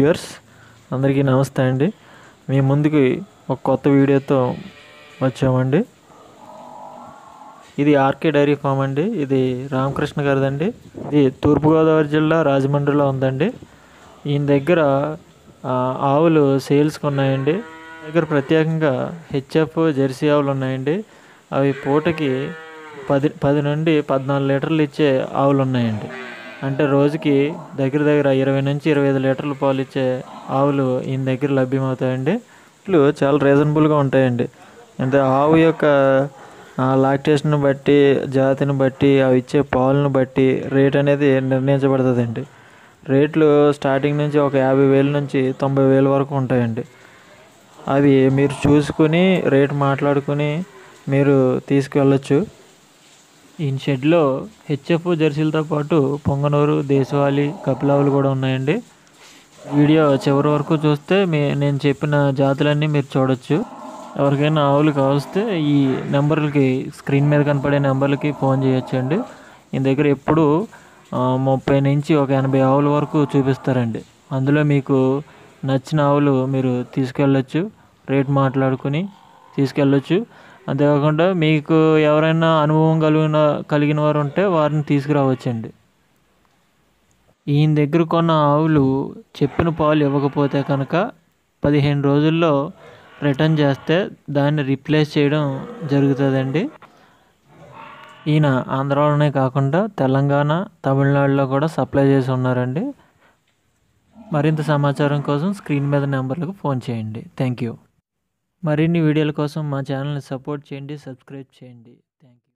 viewers అందరికీ నమస్తే అండి మీ ముందుకి ఒక కొత్త వీడియోతో వచ్చామండి ఇది ఆర్కే డైరీ ఫామ్ అండి ఇది రామకృష్ణ గారిదండి ఇది తూర్పుగోదావరి జిల్లా రాజమండ్రిలో ఉందండి ఈయన దగ్గర ఆ, ఆవులు సేల్స్కి ఉన్నాయండి దగ్గర ప్రత్యేకంగా హెచ్ఎఫ్ జెర్సీ ఆవులు ఉన్నాయండి అవి పూటకి పది పది నుండి పద్నాలుగు లీటర్లు ఇచ్చే ఆవులు ఉన్నాయండి అంటే రోజుకి దగ్గర దగ్గర ఇరవై నుంచి ఇరవై ఐదు లీటర్లు పాలు ఇచ్చే ఆవులు ఈయన దగ్గర లభ్యమవుతాయండి ఇట్లు చాలా రీజనబుల్గా ఉంటాయండి అంటే ఆవు యొక్క లాక్టేషన్ బట్టి జాతిని బట్టి అవి ఇచ్చే పాలను బట్టి రేట్ అనేది నిర్ణయించబడుతుందండి రేట్లు స్టార్టింగ్ నుంచి ఒక యాభై వేల నుంచి తొంభై వేల వరకు ఉంటాయండి అవి మీరు చూసుకుని రేట్ మాట్లాడుకుని మీరు తీసుకువెళ్ళొచ్చు ఈ షెడ్లో హెచ్ఎఫ్ జెర్సీలతో పాటు పొంగనూరు దేశవాళీ కపిలావులు కూడా ఉన్నాయండి వీడియో చివరి వరకు చూస్తే మీ నేను చెప్పిన జాతులన్నీ మీరు చూడొచ్చు ఎవరికైనా ఆవులు కావస్తే ఈ నెంబర్లకి స్క్రీన్ మీద కనపడే నెంబర్లకి ఫోన్ చేయొచ్చండి ఈ దగ్గర ఎప్పుడు ఆ, ముప్పై నుంచి ఒక ఎనభై ఆవుల వరకు చూపిస్తారండి అందులో మీకు నచ్చిన ఆవులు మీరు తీసుకెళ్ళొచ్చు రేట్ మాట్లాడుకుని తీసుకెళ్ళొచ్చు అంతేకాకుండా మీకు ఎవరైనా అనుభవం కలిగిన కలిగిన వారు ఉంటే వారిని తీసుకురావచ్చండి ఈయన దగ్గర కొన్న ఆవులు చెప్పిన పాలు ఇవ్వకపోతే కనుక పదిహేను రోజుల్లో రిటర్న్ చేస్తే దాన్ని రీప్లేస్ చేయడం జరుగుతుందండి ఈయన ఆంధ్రాలోనే కాకుండా తెలంగాణ తమిళనాడులో కూడా సప్లై చేసి ఉన్నారండి మరింత సమాచారం కోసం స్క్రీన్ మీద నెంబర్లకు ఫోన్ చేయండి థ్యాంక్ యూ మరిన్ని వీడియోల కోసం మా ఛానల్ని సపోర్ట్ చేయండి సబ్స్క్రైబ్ చేయండి థ్యాంక్ యూ